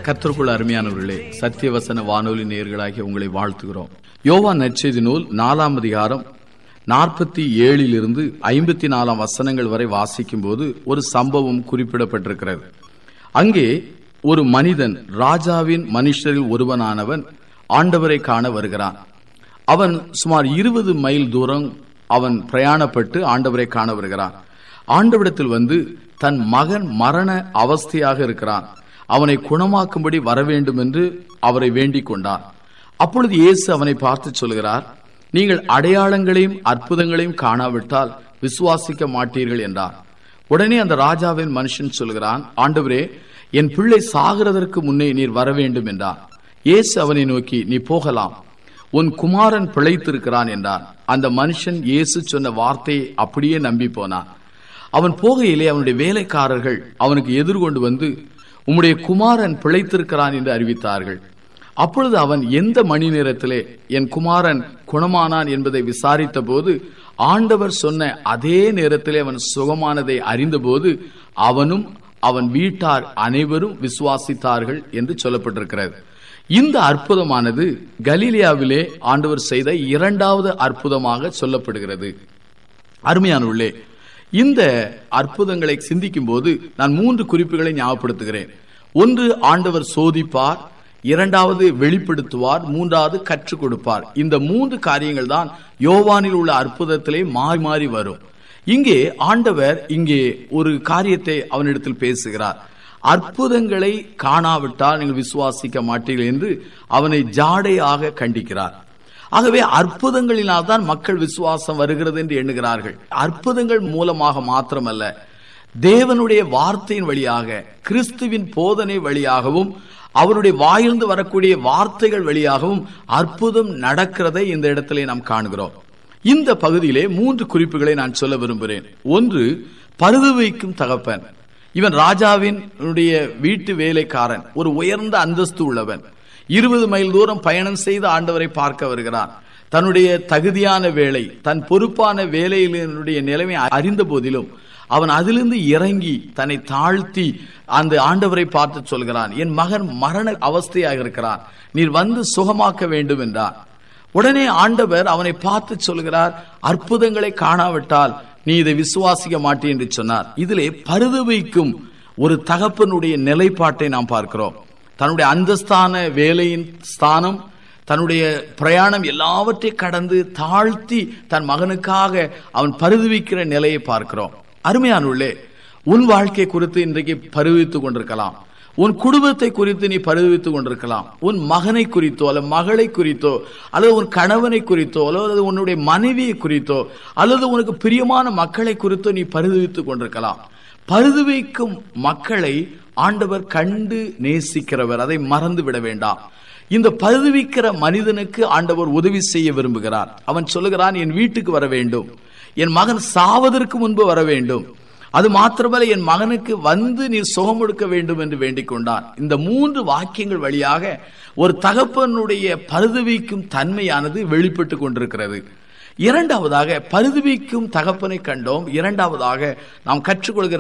கத்திற்குள் அருமையானவர்களே சத்தியவசன வானொலி நேயர்களாகிய உங்களை வாழ்த்துகிறோம் யோவான் நற்செய்தி நூல் நாலாம் அதிகாரம் நாற்பத்தி ஏழிலிருந்து ஐம்பத்தி நாலாம் வசனங்கள் வரை வாசிக்கும் போது ஒரு சம்பவம் குறிப்பிடப்பட்டிருக்கிறது அங்கே ஒரு மனிதன் ராஜாவின் மனுஷரில் ஒருவனானவன் ஆண்டவரை காண வருகிறான் அவன் சுமார் இருபது மைல் தூரம் அவன் பிரயாணப்பட்டு ஆண்டவரை காண வருகிறான் ஆண்டவிடத்தில் வந்து தன் மகன் மரண அவஸ்தையாக இருக்கிறான் அவனை குணமாக்கும்படி வர வேண்டும் என்று அவரை வேண்டிக் கொண்டான் அப்பொழுது இயேசு அவனை பார்த்து சொல்கிறார் நீங்கள் அடையாளங்களையும் அற்புதங்களையும் காணாவிட்டால் விசுவாசிக்க மாட்டீர்கள் என்றார் உடனே அந்த ராஜாவின் மனுஷன் சொல்கிறான் ஆண்டவரே என் பிள்ளை சாகிறதற்கு முன்னே நீர் வர வேண்டும் என்றார் இயேசு அவனை நோக்கி நீ போகலாம் உன் குமாரன் பிழைத்திருக்கிறான் என்றார் அந்த மனுஷன் இயேசு சொன்ன வார்த்தையை அப்படியே நம்பி போனான் அவன் போகையிலே அவனுடைய வேலைக்காரர்கள் அவனுக்கு எதிர்கொண்டு வந்து உம்முடைய குமாரன் பிழைத்திருக்கிறான் என்று அறிவித்தார்கள் அப்பொழுது அவன் எந்த மணி நேரத்திலே என் குமாரன் குணமானான் என்பதை விசாரித்த போது ஆண்டவர் சொன்ன அதே நேரத்திலே அவன் சுகமானதை அறிந்தபோது அவனும் அவன் வீட்டார் அனைவரும் விசுவாசித்தார்கள் என்று சொல்லப்பட்டிருக்கிறது இந்த அற்புதமானது கலீலியாவிலே ஆண்டவர் செய்த இரண்டாவது அற்புதமாக சொல்லப்படுகிறது அருமையானுள்ளே இந்த அற்புதங்களை சிந்திக்கும் போது நான் மூன்று குறிப்புகளை ஞாபகப்படுத்துகிறேன் ஒன்று ஆண்டவர் சோதிப்பார் இரண்டாவது வெளிப்படுத்துவார் மூன்றாவது கற்றுக் கொடுப்பார் இந்த மூன்று காரியங்கள் தான் யோவானில் உள்ள அற்புதத்திலே மாறி மாறி வரும் இங்கே ஆண்டவர் இங்கே ஒரு காரியத்தை அவனிடத்தில் பேசுகிறார் அற்புதங்களை காணாவிட்டால் நீங்கள் விசுவாசிக்க மாட்டீர்கள் என்று அவனை ஜாடையாக கண்டிக்கிறார் ஆகவே அற்புதங்களினால் தான் மக்கள் விசுவாசம் வருகிறது என்று எண்ணுகிறார்கள் அற்புதங்கள் மூலமாக மாத்திரமல்ல தேவனுடைய வார்த்தையின் வழியாக கிறிஸ்துவின் போதனை வழியாகவும் அவருடைய வாயிலிருந்து வரக்கூடிய வார்த்தைகள் வழியாகவும் அற்புதம் நடக்கிறதை இந்த இடத்திலே நாம் காணுகிறோம் இந்த பகுதியிலே மூன்று குறிப்புகளை நான் சொல்ல விரும்புகிறேன் ஒன்று பருது வைக்கும் தகப்பன் இவன் ராஜாவின் வீட்டு வேலைக்காரன் ஒரு உயர்ந்த அந்தஸ்து உள்ளவன் இருபது மைல் தூரம் பயணம் செய்து ஆண்டவரை பார்க்க வருகிறான் தன்னுடைய தகுதியான வேலை தன் பொறுப்பான வேலையினுடைய நிலைமை அறிந்த போதிலும் அவன் அதிலிருந்து இறங்கி தன்னை தாழ்த்தி அந்த ஆண்டவரை பார்த்து சொல்கிறான் என் மகன் மரண அவஸ்தையாக இருக்கிறான் நீர் வந்து சுகமாக்க வேண்டும் என்றார் உடனே ஆண்டவர் அவனை பார்த்து சொல்கிறார் அற்புதங்களை காணாவிட்டால் நீ இதை விசுவாசிக்க மாட்டே என்று சொன்னார் இதிலே பருது வைக்கும் ஒரு தகப்பனுடைய நிலைப்பாட்டை நாம் பார்க்கிறோம் தன்னுடைய அந்தஸ்தான வேலையின் ஸ்தானம் தன்னுடைய பிரயாணம் எல்லாவற்றையும் கடந்து தாழ்த்தி தன் மகனுக்காக அவன் பருதுவிக்கிற நிலையை பார்க்கிறோம் அருமையானுள்ளே உன் வாழ்க்கை குறித்து இன்றைக்கு பருவித்துக் கொண்டிருக்கலாம் உன் குடும்பத்தை குறித்து நீ பருவித்துக் கொண்டிருக்கலாம் உன் மகனை குறித்தோ அல்லது மகளை குறித்தோ அல்லது உன் கணவனை குறித்தோ அல்லது உன்னுடைய மனைவியை குறித்தோ அல்லது உனக்கு பிரியமான மக்களை குறித்தோ நீ பருவித்துக் கொண்டிருக்கலாம் பருதுவைக்கும் மக்களை ஆண்டவர் கண்டு நேசிக்கிறவர் அதை மறந்து விட வேண்டாம் இந்த பருதுவிக்கிற மனிதனுக்கு ஆண்டவர் உதவி செய்ய விரும்புகிறார் அவன் சொல்லுகிறான் என் வீட்டுக்கு வர வேண்டும் என் மகன் சாவதற்கு முன்பு வர வேண்டும் அது மாத்திரமல்ல என் மகனுக்கு வந்து நீர் சுகம் கொடுக்க வேண்டும் என்று வேண்டிக் கொண்டான் இந்த மூன்று வாக்கியங்கள் வழியாக ஒரு தகப்பனுடைய பருதுவிக்கும் தன்மையானது வெளிப்பட்டு கொண்டிருக்கிறது இரண்டாவதாக பருதுவிக்கும் தகப்பனை கண்டோம் இரண்டாவதாக நாம் கற்றுக்கொள்கிற